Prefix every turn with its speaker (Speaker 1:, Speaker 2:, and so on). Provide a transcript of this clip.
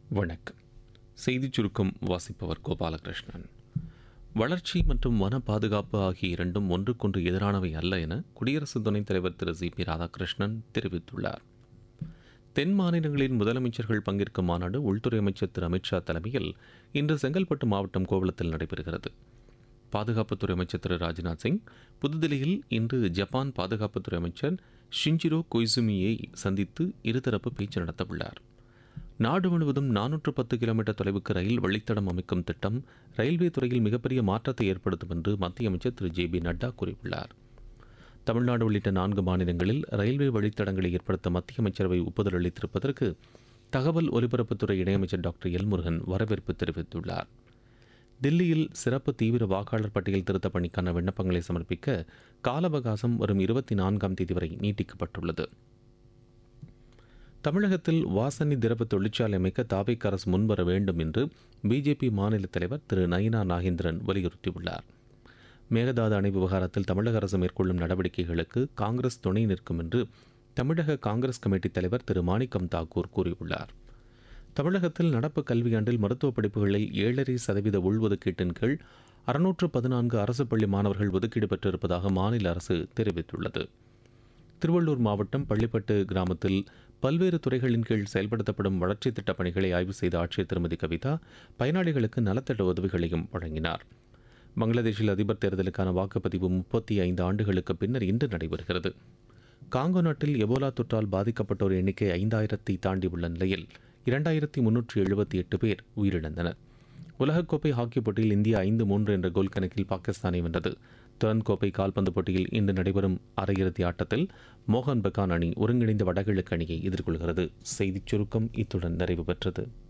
Speaker 1: வணக்கம் செய்திச் சுருக்கம் வாசிப்பவர் கோபாலகிருஷ்ணன் வளர்ச்சி மற்றும் வன பாதுகாப்பு ஆகிய இரண்டும் ஒன்றுக்கொன்று எதிரானவை அல்ல என குடியரசு துணைத் தலைவர் திரு சி பி ராதாகிருஷ்ணன் தெரிவித்துள்ளார் தென் மாநிலங்களின் முதலமைச்சர்கள் பங்கேற்கும் மாநாடு உள்துறை அமைச்சர் திரு அமித்ஷா தலைமையில் இன்று செங்கல்பட்டு மாவட்டம் கோவளத்தில் நடைபெறுகிறது பாதுகாப்புத்துறை அமைச்சர் திரு ராஜ்நாத் சிங் புதுதில்லியில் இன்று ஜப்பான் பாதுகாப்புத்துறை அமைச்சர் ஷிஞ்சிரோ கொய்சுமியை சந்தித்து இருதரப்பு பேச்சு நடத்தவுள்ளார் நாடு முழுவதும் நானூற்று பத்து கிலோமீட்டர் தொலைவுக்கு ரயில் வழித்தடம் அமைக்கும் திட்டம் ரயில்வே துறையில் மிகப்பெரிய மாற்றத்தை ஏற்படுத்தும் என்று மத்திய அமைச்சர் திரு ஜே பி நட்டா கூறியுள்ளார் தமிழ்நாடு உள்ளிட்ட நான்கு மாநிலங்களில் ரயில்வே வழித்தடங்களை ஏற்படுத்த மத்திய அமைச்சரவை ஒப்புதல் அளித்திருப்பதற்கு தகவல் ஒலிபரப்புத்துறை இணையமைச்சர் டாக்டர் எல் முருகன் வரவேற்பு தெரிவித்துள்ளார் தில்லியில் சிறப்பு தீவிர வாக்காளர் பட்டியல் திருத்த பணிக்கான விண்ணப்பங்களை சமர்ப்பிக்க கால அவகாசம் வரும் இருபத்தி நான்காம் தேதி வரை நீட்டிக்கப்பட்டுள்ளது தமிழகத்தில் வாசனை திரவ தொழிற்சாலை அமைக்க தாவேக் அரசு முன்வர வேண்டும் என்று பிஜேபி மாநில தலைவர் திரு நயினா நாகேந்திரன் வலியுறுத்தியுள்ளார் மேகதாது அணை விவகாரத்தில் தமிழக அரசு மேற்கொள்ளும் நடவடிக்கைகளுக்கு காங்கிரஸ் துணை நிற்கும் என்று தமிழக காங்கிரஸ் கமிட்டி தலைவர் திரு மாணிக்கம் தாக்கூர் கூறியுள்ளார் தமிழகத்தில் நடப்பு கல்வியாண்டில் மருத்துவ படிப்புகளில் ஏழரை சதவீத உள்ஒதுக்கீட்டின் கீழ் அறுநூற்று பதினான்கு அரசு பள்ளி மாணவர்கள் ஒதுக்கீடு பெற்றிருப்பதாக மாநில அரசு தெரிவித்துள்ளது திருவள்ளூர் மாவட்டம் பள்ளிப்பட்டு கிராமத்தில் பல்வேறு துறைகளின் கீழ் செயல்படுத்தப்படும் வளர்ச்சித் திட்டப் பணிகளை ஆய்வு செய்த ஆட்சியர் திருமதி கவிதா பயனாளிகளுக்கு நலத்திட்ட உதவிகளையும் வழங்கினார் பங்களாதேஷில் அதிபர் தேர்தலுக்கான வாக்குப்பதிவு முப்பத்தி ஐந்து ஆண்டுகளுக்கு பின்னர் இன்று நடைபெறுகிறது காங்கோ நாட்டில் எபோலா தொற்றால் பாதிக்கப்பட்டோர் எண்ணிக்கை ஐந்தாயிரத்தை தாண்டியுள்ள நிலையில் இரண்டாயிரத்தி முன்னூற்றி எழுபத்தி எட்டு பேர் உயிரிழந்தனர் உலகக்கோப்பை ஹாக்கி போட்டியில் இந்தியா ஐந்து மூன்று என்ற கோல் கணக்கில் பாகிஸ்தானை வென்றது டர்ன் கோப்பை கால்பந்து போட்டியில் இன்று நடைபெறும் அரையிறுதி ஆட்டத்தில் மோகன் பகான் அணி ஒருங்கிணைந்த வடகிழக்கு அணியை எதிர்கொள்கிறது செய்திச் சுருக்கம் இத்துடன் நிறைவு பெற்றது